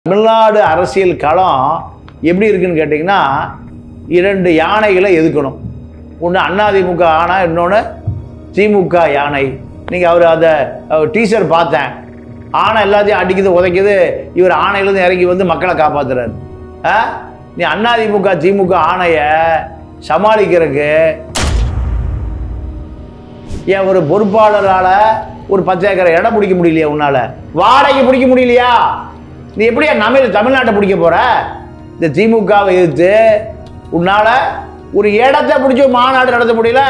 தமிழ்நாடு அரசியல் களம் எப்படி இருக்குன்னு கேட்டிங்கன்னா இரண்டு யானைகளை எதுக்கணும் ஒன்று அதிமுக யானை இன்னொன்று திமுக யானை நீங்கள் அவர் அந்த டீசர் பார்த்தேன் ஆனை எல்லாத்தையும் அடிக்குது உதைக்குது இவர் ஆணையிலேருந்து இறங்கி வந்து மக்களை காப்பாத்துறாரு ஆ நீ அதிமுக திமுக ஆணையை சமாளிக்கிறதுக்கு ஏன் ஒரு பொறுப்பாளரால் ஒரு பத்து ஏக்கர் இடம் பிடிக்க முடியலையா உன்னால வாடகை பிடிக்க முடியலையா நீ எப்படியா நம்ம தமிழ்நாட்டை பிடிக்க போற இந்த திமுகவை எதிர்த்து உன்னால ஒரு இடத்தை பிடிச்சி ஒரு மாநாடு நடத்த முடியல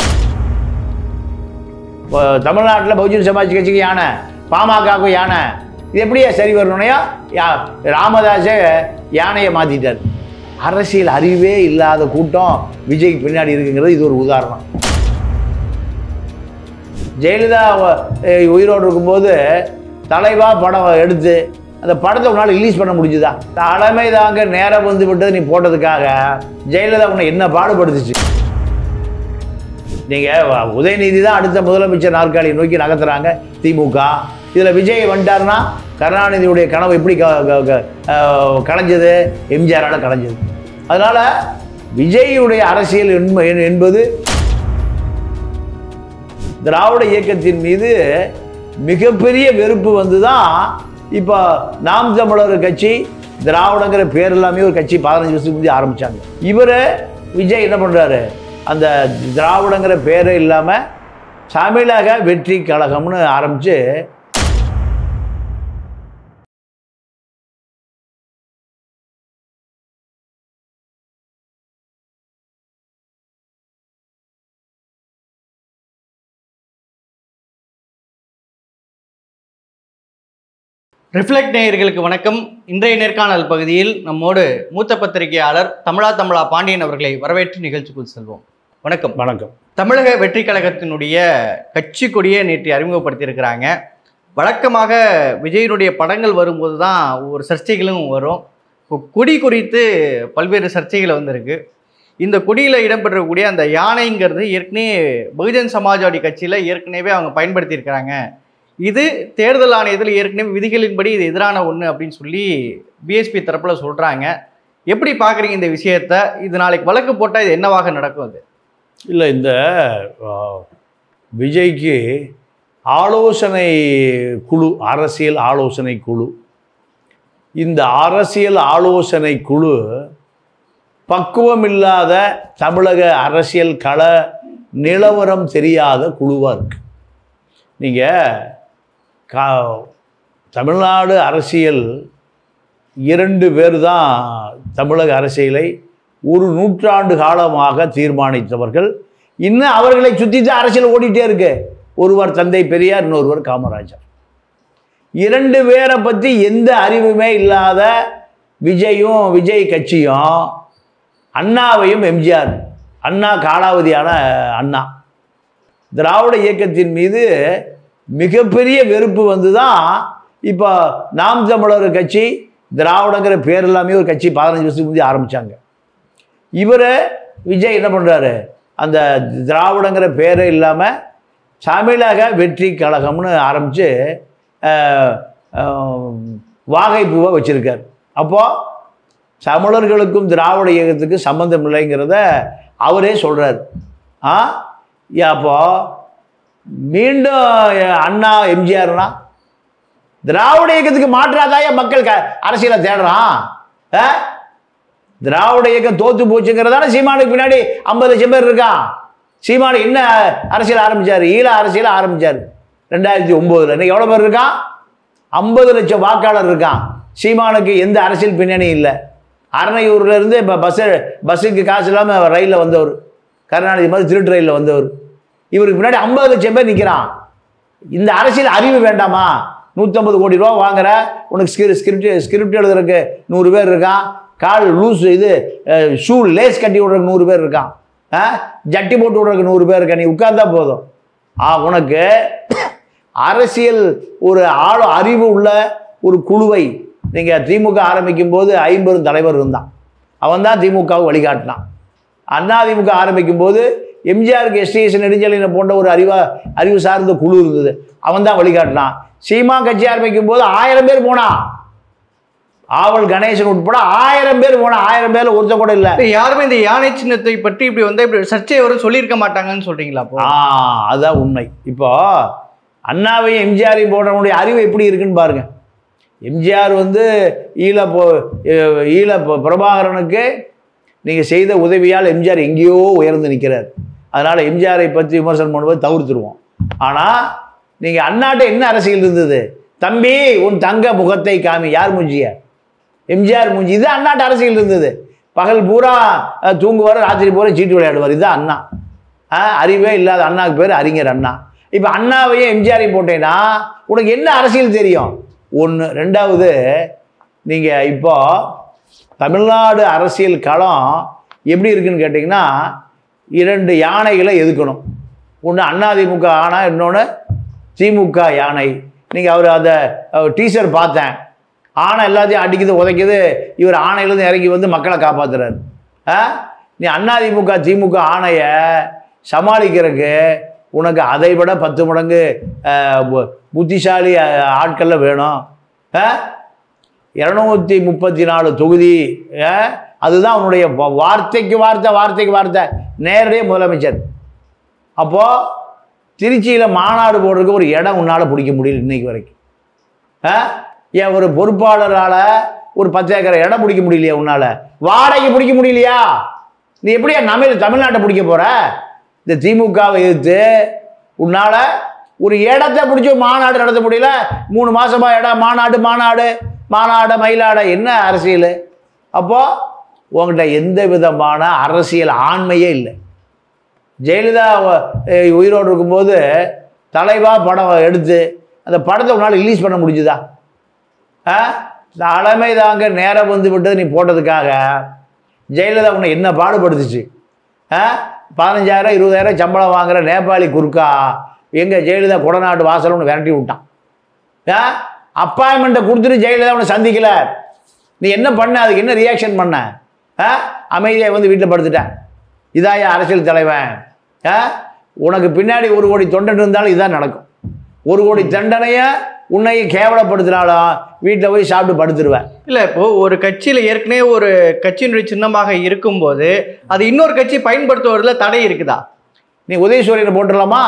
இப்போ தமிழ்நாட்டில் பகுஜன் சமாஜ் கட்சிக்கு யானை பாமகவுக்கு யானை இது எப்படியா சரி வரணும்னையா யா ராமதாஸே யானையை மாற்றிட்டார் அரசியல் அறிவே இல்லாத கூட்டம் விஜய்க்கு பின்னாடி இருக்குங்கிறது இது ஒரு உதாரணம் ஜெயலலிதா அஹ், உயிரோடு இருக்கும்போது தலைவா படம் எடுத்து அந்த படத்தை உன்னால் ரிலீஸ் பண்ண முடிஞ்சுதா தலைமை தாங்க நேரம் வந்து விட்டது நீ போட்டதுக்காக ஜெயலலிதா உன்னை என்ன பாடுபடுத்துச்சு நீங்கள் உதயநிதி தான் அடுத்த முதலமைச்சர் நாற்காலியை நோக்கி நகர்த்துறாங்க திமுக இதில் விஜய் வந்துட்டாருன்னா கருணாநிதியுடைய கனவு எப்படி க- க- க- அஹ், கலைஞ்சது எம்ஜிஆரால் கலைஞ்சது அதனால் விஜயுடைய அரசியல் என்ப- என்பது திராவிட இயக்கத்தின் மீது மிகப்பெரிய வெறுப்பு வந்து தான் இப்போ நாம் தமிழர் கட்சி திராவிடங்கிற பேர் எல்லாமே ஒரு கட்சி பதினஞ்சு வருஷத்துக்கு முந்தைய ஆரம்பிச்சாங்க இவர் விஜய் என்ன பண்ணுறாரு அந்த திராவிடங்கிற பேரே இல்லாமல் தமிழக வெற்றி கழகம்னு ஆரம்பித்து ரிஃப்ளெக்ட் நேயர்களுக்கு வணக்கம் இன்றைய நேர்காணல் பகுதியில் நம்மோடு மூத்த பத்திரிகையாளர் தமிழா தமிழா பாண்டியன் அவர்களை வரவேற்று நிகழ்ச்சிக்குள் செல்வோம் வணக்கம் வணக்கம் தமிழக வெற்றி கழகத்தினுடைய கட்சி கொடியை நேற்று அறிமுகப்படுத்தியிருக்கிறாங்க வழக்கமாக விஜயனுடைய படங்கள் வரும்போது தான் ஒவ்வொரு சர்ச்சைகளும் வரும் இப்போ கொடி குறித்து பல்வேறு சர்ச்சைகள் வந்திருக்கு இந்த கொடியில் இடம்பெறக்கூடிய அந்த யானைங்கிறது ஏற்கனவே பகுஜன் சமாஜ்வாடி கட்சியில் ஏற்கனவே அவங்க பயன்படுத்தியிருக்கிறாங்க இது தேர்தல் ஆணையத்தில் ஏற்கனவே விதிகளின்படி இது எதிரான ஒன்று அப்படின்னு சொல்லி பிஎஸ்பி தரப்பில் சொல்கிறாங்க எப்படி பார்க்குறீங்க இந்த விஷயத்த இது நாளைக்கு வழக்கு போட்டால் இது என்னவாக நடக்கும் அது இல்லை இந்த ஆ, விஜய்க்கு ஆலோசனை குழு அரசியல் ஆலோசனை குழு இந்த அரசியல் ஆலோசனை குழு பக்குவம் இல்லாத தமிழக அரசியல் கள நிலவரம் தெரியாத குழுவாக இருக்கு நீங்கள் கா தமிழ்நாடு அரசியல் இரண்டு பேர் தான் தமிழக அரசியலை ஒரு நூற்றாண்டு காலமாக தீர்மானித்தவர்கள் இன்னும் அவர்களை சுற்றி தான் அரசியல் ஓடிட்டே இருக்கு ஒருவர் தந்தை பெரியார் இன்னொருவர் காமராஜர் இரண்டு பேரை பற்றி எந்த அறிவுமே இல்லாத விஜயும் விஜய் கட்சியும் அண்ணாவையும் எம்ஜிஆர் அண்ணா காலாவதியான அண்ணா திராவிட இயக்கத்தின் மீது மிகப்பெரிய வெறுப்பு வந்து தான் இப்போ நாம் தமிழர் கட்சி திராவிடங்கிற பேர் எல்லாமே ஒரு கட்சி பதினஞ்சு வருஷத்துக்கு முந்தைய ஆரம்பித்தாங்க இவர் விஜய் என்ன பண்ணுறாரு அந்த திராவிடங்கிற பேரே இல்லாமல் தமிழக வெற்றி கழகம்னு ஆரம்பித்து வாகைப்பூவை வச்சுருக்கார் அப்போது தமிழர்களுக்கும் திராவிட இயக்கத்துக்கு சம்பந்தம் இல்லைங்கிறத அவரே சொல்கிறார் ஆ ஏ, அப்போ மீண்டும் அண்ணா எம்ஜிஆர்னா திராவிட இயக்கத்துக்கு மாற்றாதாய மக்கள் க அரசியலை தேடுறான் ஆ? திராவிட இயக்கம் தோத்து போச்சுங்கிறதான சீமானுக்கு பின்னாடி ஐம்பது லட்சம் பேர் இருக்கான் சீமானு என்ன அரசியல் ஆரம்பிச்சார் ஈழ அரசியல் ஆரம்பிச்சார் ரெண்டாயிரத்தி ஒம்போதில் இன்னைக்கு எவ்வளோ பேர் இருக்கான் ஐம்பது லட்சம் வாக்காளர் இருக்கான் சீமானுக்கு எந்த அரசியல் பின்னணி இல்லை அரணையூர்ல இருந்து இப்போ பஸ்ஸு பஸ்ஸுக்கு காசு இல்லாமல் ரயிலில் வந்தவர் கருணாநிதி மாதிரி திருட்டு ரயிலில் வந்தவர் இவருக்கு பின்னாடி ஐம்பது லட்சம் பேர் நிற்கிறான் இந்த அரசியல் அறிவு வேண்டாமா நூற்றம்பது கோடி ரூபா வாங்குற உனக்கு ஸ்கிரி ஸ்கிரிப்ட் ஸ்கிரிப்ட் எழுதுறதுக்கு நூறு பேர் இருக்கான் கால் லூஸ் இது ஷூ லேஸ் கட்டி விட்றதுக்கு நூறு பேர் இருக்கான் ஆ ஜட்டி போட்டு விட்றதுக்கு நூறு பேர் இருக்கா நீ உட்கார்ந்தா போதும் ஆ உனக்கு அரசியல் ஒரு ஆழ அறிவு உள்ள ஒரு குழுவை நீங்கள் திமுக ஆரம்பிக்கும் போது ஐம்பெரும் தலைவர் இருந்தான் அவன் தான் திமுகவை வழிகாட்டினான் அண்ணா திமுக ஆரம்பிக்கும் போது எம்ஜிஆருக்கு எஸ்டிஎஸ் நெடுஞ்செழியனை போன்ற ஒரு அறிவா அறிவு சார்ந்த குழு இருந்தது அவன் தான் வழிகாட்டினான் சீமா கட்சி ஆரம்பிக்கும் போது ஆயிரம் பேர் போனான் ஆவல் கணேசன் உட்பட ஆயிரம் பேர் போன ஆயிரம் பேர்ல ஒருத்தன் கூட இல்லை இல்ல, யாருமே இந்த யானை சின்னத்தை பற்றி இப்படி வந்து இப்படி சர்ச்சை வரும் சொல்லியிருக்க மாட்டாங்கன்னு சொல்றீங்களா அப்போ ஆ அதுதான் உண்மை இப்போ அண்ணாவையும் எம்ஜிஆரையும் போடுறவனுடைய அறிவு எப்படி இருக்குன்னு பாருங்க எம்ஜிஆர் வந்து ஈழ போ அஹ் ஈழ ப- பிரபாகரனுக்கு நீங்கள் செய்த உதவியால் எம்ஜிஆர் எங்கேயோ உயர்ந்து நிற்கிறார் அதனால் எம்ஜிஆரை பற்றி விமர்சனம் பண்ணுவது தவிர்த்துருவோம் ஆனால் நீங்கள் அண்ணாட்ட என்ன அரசியல் இருந்தது தம்பி உன் தங்க முகத்தை காமி யார் மூஞ்சிய எம்ஜிஆர் மூஞ்சி இது அண்ணாட்ட அரசியல் இருந்தது பகல் பூரா அஹ், தூங்குவார் ராத்திரி பூரா சீட்டு விளையாடுவார் இதுதான் அண்ணா ஆ, அறிவே இல்லாத அண்ணாவுக்கு பேர் அறிஞர் அண்ணா இப்போ அண்ணாவையும் எம்ஜிஆரையும் போட்டேன்னா உனக்கு என்ன அரசியல் தெரியும் ஒன்று ரெண்டாவது நீங்கள் இப்போ தமிழ்நாடு அரசியல் களம் எப்படி இருக்குன்னு கேட்டிங்கன்னா இரண்டு யானைகளை எதுக்கணும் ஒன்று அதிமுக ஆனா இன்னொன்று திமுக யானை நீங்கள் அவர் அந்த டீச்சர் பார்த்தேன் ஆனை எல்லாத்தையும் அடிக்குது உதைக்குது இவர் ஆணையிலேருந்து இறங்கி வந்து மக்களை காப்பாத்துறாரு ஆ நீ அதிமுக திமுக ஆணையை சமாளிக்கிறதுக்கு உனக்கு அதை விட பத்து மடங்கு அஹ், பு- புத்திசாலி அஹ், ஆட்கள்ல வேணும் ஆ இரநூத்தி முப்பத்தி நாலு தொகுதி அஹ், அதுதான் அவனுடைய வா- வார்த்தைக்கு வார்த்தை வார்த்தைக்கு வார்த்தை நேரடியாக முதலமைச்சர் அப்போது திருச்சியில் மாநாடு போடுறதுக்கு ஒரு இடம் உன்னால் பிடிக்க முடியல இன்னைக்கு வரைக்கும் ஆ ஏன் ஒரு பொறுப்பாளரால் ஒரு பத்து ஏக்கர் இடம் பிடிக்க முடியலையா உன்னால் வாடகை பிடிக்க முடியலையா நீ எப்படியா நம்ம தமிழ்நாட்டை பிடிக்க போற இந்த திமுகவை எதிர்த்து உன்னால் ஒரு இடத்த பிடிச்சி மாநாடு நடத்த முடியல மூணு மாசமா இடம் மாநாடு மாநாடு மாநாடு மயிலாட என்ன அரசியல் அப்போ உங்கள்கிட்ட எந்த விதமான அரசியல் ஆண்மையே இல்லை ஜெயலலிதா அஹ், உயிரோடு இருக்கும்போது தலைவா படம் எடுத்து அந்த படத்தை உன்னால் ரிலீஸ் பண்ண முடிஞ்சுதா ஆ தலைமை தாங்க நேரம் வந்து விட்டது நீ போட்டதுக்காக ஜெயலலிதா உன்னை என்ன பாடுபடுத்துச்சு ஆ பதினஞ்சாயிரம் இருபதாயிரம் சம்பளம் வாங்குற நேபாளி குறுக்கா எங்கே ஜெயலலிதா கொடநாட்டு வாசல் ஒன்று விரட்டி விட்டான் ஆ அப்பாயின்மெண்ட்டை கொடுத்துட்டு ஜெயலலிதா உன்னை சந்திக்கல நீ என்ன பண்ண அதுக்கு என்ன ரியாக்ஷன் பண்ண ஆ அமைதியாக வந்து வீட்டில் படுத்துட்டேன் இதாயா அரசியல் தலைவன் ஆ உனக்கு பின்னாடி ஒரு கோடி தொண்டன் இருந்தாலும் இதான் நடக்கும் ஒரு கோடி தண்டனையை உன்னையை கேவலப்படுத்தினாலும் வீட்டில் போய் சாப்பிட்டு படுத்துருவேன் இல்ல இப்போ ஒரு கட்சியில ஏற்கனவே ஒரு கட்சியினுடைய சின்னமாக இருக்கும்போது அது இன்னொரு கட்சி பயன்படுத்துவதில் தடை இருக்குதா நீ உதயசூரியனை போட்டுடலாமா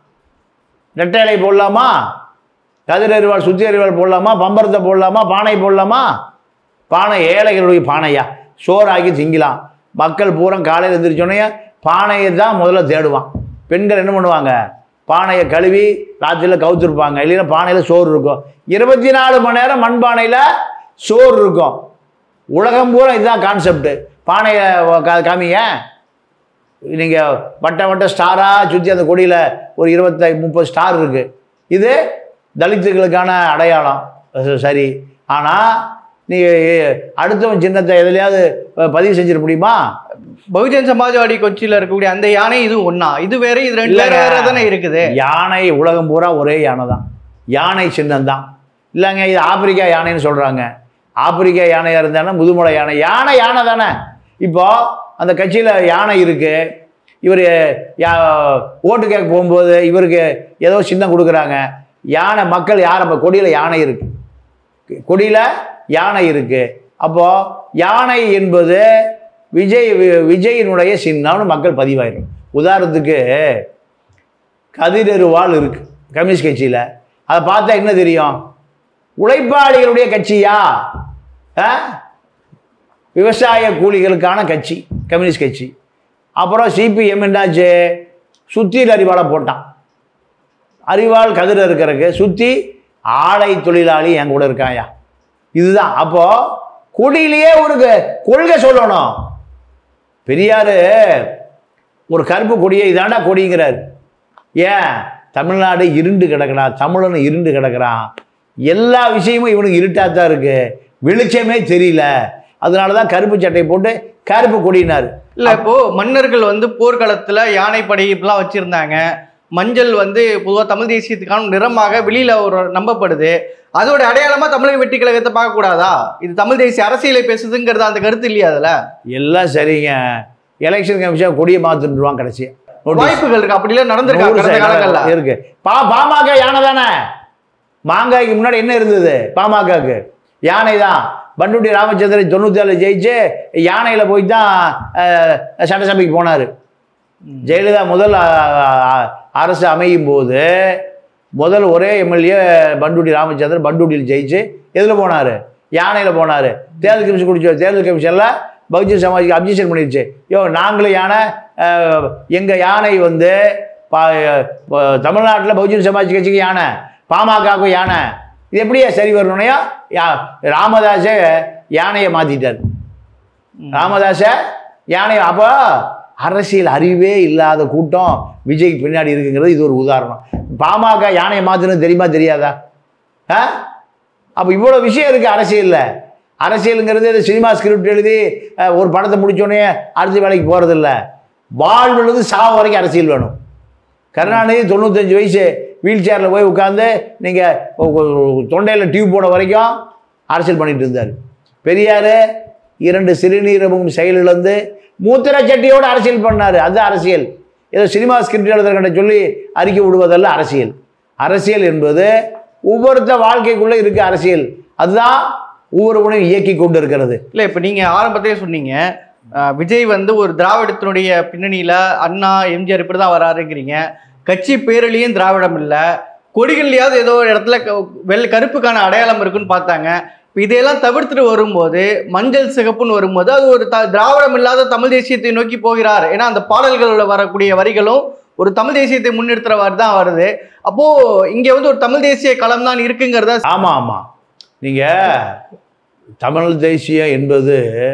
ரெட்டை இலை போடலாமா கதிர் அறிவாள் சுத்தி அறிவாள் போடலாமா பம்பரத்தை போடலாமா பானை போடலாமா பானை ஏழைகளுடைய பானையா சோறாக்கி திங்கலாம் மக்கள் பூரா காலையில் எழுந்திரிச்சோடனே பானையை தான் முதல்ல தேடுவான் பெண்கள் என்ன பண்ணுவாங்க பானையை கழுவி ராத்திரியில் கவுத்துருப்பாங்க இல்லைன்னா பானையில் சோறு இருக்கும் இருபத்தி நாலு மணி நேரம் மண்பானையில் சோறு இருக்கும் உலகம் பூரா இதுதான் கான்செப்ட் பானையை கா- காமிங்க நீங்கள் வட்ட வட்ட ஸ்டாராக சுற்றி அந்த கொடியில் ஒரு இருபத்தி முப்பது ஸ்டார் இருக்குது இது தலித்துகளுக்கான அடையாளம் அது சரி ஆனால் நீங்கள் அடுத்தவன் சின்னத்தை எதுலையாவது பதிவு செஞ்சிட முடியுமா பகுஜன் சமாஜ்வாடி கட்சியில இருக்கக்கூடிய அந்த யானை இது ஒண்ணா இது வேற இது ரெண்டு வேற இல்லைங்க. வேற தானே இருக்குது யானை உலகம் பூரா ஒரே யானை தான் யானை சின்னம் தான் இல்லைங்க இது ஆப்பிரிக்கா யானைன்னு சொல்கிறாங்க ஆப்பிரிக்கா யானையாக இருந்தானா முதுமலை யானை யானை யானை தானே இப்போ அந்த கட்சியில் யானை இருக்குது இவர் யா ஓட்டு கேட்க போகும்போது இவருக்கு ஏதோ சின்னம் கொடுக்குறாங்க யானை மக்கள் யாரை இப்போ கொடியில் யானை இருக்குது கொடியில் யானை இருக்குது அப்போது யானை என்பது விஜய் வி- விஜயினுடைய சின்னம்னு மக்கள் பதிவாயிரும் உதாரணத்துக்கு கதிரருவாள் இருக்கு கம்யூனிஸ்ட் கட்சியில் அதை பார்த்தா என்ன தெரியும் உழைப்பாளிகளுடைய கட்சியா ஆ? விவசாய கூலிகளுக்கான கட்சி கம்யூனிஸ்ட் கட்சி அப்புறம் சிபிஎம் என்னாச்சு சுத்தியில் அறிவாளை போட்டான் அறிவாள் கதிர் இருக்கிறதுக்கு சுற்றி ஆலை தொழிலாளி என் கூட இருக்காயா இதுதான் அப்போ கொடியிலேயே ஒரு க- கொள்கை சொல்லணும் பெரியார் ஒரு கருப்பு கொடியை இதாண்டா கொடிங்கிறார் ஏன் தமிழ்நாடு இருண்டு கிடக்குறா தமிழன் இருண்டு கிடக்குறான் எல்லா விஷயமும் இவனுக்கு இருட்டாக தான் இருக்கு வெளிச்சமே தெரியல அதனால தான் கருப்பு சட்டை போட்டு கருப்பு கொடினார் இல்ல இப்போ மன்னர்கள் வந்து போர்க்களத்துல யானைப்படை இப்படிலாம் வச்சிருந்தாங்க மஞ்சள் வந்து பொதுவா தமிழ் தேசியத்துக்கான நிறமாக வெளியில ஒரு நம்பப்படுது அதோட அடையாளமா தமிழக வெற்றி கழகத்தை பார்க்க கூடாதா இது தமிழ் தேசிய அரசியலை பேசுதுங்கிறது அந்த கருத்து இல்லையா அதுல எல்லாம் சரிங்க எலெக்ஷன் கமிஷன் கொடியை மாற்றிட்டுருவான் கடைசியா Notice. வாய்ப்புகள் இருக்கு அப்படிலாம் நடந்திருக்கா நூறு கடந்த சதவீதம் காலங்கள்ல இருக்கு பா பாமக யானை தானே மாங்காய்க்கு முன்னாடி என்ன இருந்தது பாமகக்கு யானை தான் பண்டுட்டி ராமச்சந்திரன் தொண்ணூத்தேழு ஜெயிச்சு யானையில் போய் தான் அஹ், சட்டசபைக்கு போனார் ஜெயலலிதா முதல் அ- அ- அரசு அமையும் போது முதல் ஒரே எம்எல்ஏ பண்டுட்டி ராமச்சந்திரன் பண்டுட்டியில் ஜெயிச்சு எதில் போனார் யானையில் போனார் தேர்தல் கமிஷன் குடிச்ச தேர்தல் கமிஷனில் பகுஜன் சமாஜ்க்கு அப்ஜெக்ஷன் பண்ணிடுச்சு யோ நாங்களும் யானை எங்கள் யானை வந்து பா தமிழ்நாட்டில் பகுஜன் சமாஜ் கட்சிக்கு யானை பாமகவுக்கு யானை இது எப்படியா சரி வரணும்னையா யா ராமதாஸே யானையை மாற்றிட்டார் ராமதாஸ யானை அப்போ அரசியல் அறிவே இல்லாத கூட்டம் விஜய்க்கு பின்னாடி இருக்குங்கிறது இது ஒரு உதாரணம் பாமக யானையை மாற்றணும் தெரியுமா தெரியாதா ஆ அப்போ இவ்வளோ விஷயம் இருக்குது அரசியலில் அரசியலுங்கிறது இது சினிமா ஸ்கிரிப்ட் எழுதி அஹ், ஒரு படத்தை முடிச்சோடனே அடுத்த வேலைக்கு போகிறதில்ல வாழ்வுலேருந்து சாவு வரைக்கும் அரசியல் வேணும் கருணாநிதி தொண்ணூத்தஞ்சு வயசு வீல் சேரில் போய் உட்காந்து நீங்கள் தொண்டையில் டியூப் போட வரைக்கும் அரசியல் பண்ணிட்டு இருந்தார் பெரியார் இரண்டு சிறுநீரகம் செயலிழந்து மூத்திர சட்டியோடு அரசியல் பண்ணார் அது அரசியல் ஏதோ சினிமா ஸ்கிரிப்ட் எழுதுறக்கிட்ட சொல்லி அறிக்கை விடுவதல்ல அரசியல் அரசியல் என்பது ஒவ்வொருத்த வாழ்க்கைக்குள்ளே இருக்க அரசியல் அதுதான் ஒவ்வொருவனையும் இயக்கி கொண்டு இருக்கிறது இல்லை இப்போ நீங்கள் ஆரம்பத்திலே சொன்னீங்க அஹ், விஜய் வந்து ஒரு திராவிடத்தினுடைய பின்னணியில் அண்ணா எம்ஜிஆர் இப்படி தான் வராருங்கிறீங்க கட்சி பேரழியும் திராவிடம் இல்லை கொடிகள்லையாவது ஏதோ ஒரு இடத்துல க- வெள்ளை கருப்புக்கான அடையாளம் இருக்குன்னு பார்த்தாங்க இப்போ இதையெல்லாம் தவிர்த்துட்டு வரும்போது மஞ்சள் சிகப்புன்னு வரும்போது அது ஒரு த திராவிடம் இல்லாத தமிழ் தேசியத்தை நோக்கி போகிறார் ஏன்னா அந்த பாடல்களில் வரக்கூடிய வரிகளும் ஒரு தமிழ் தேசியத்தை முன்னிறுத்துறவாறு தான் வருது அப்போ இங்கே வந்து ஒரு தமிழ் தேசிய களம் தான் இருக்குங்கிறத ஆமாம் ஆமாம் நீங்கள் தமிழ் தேசியம் என்பது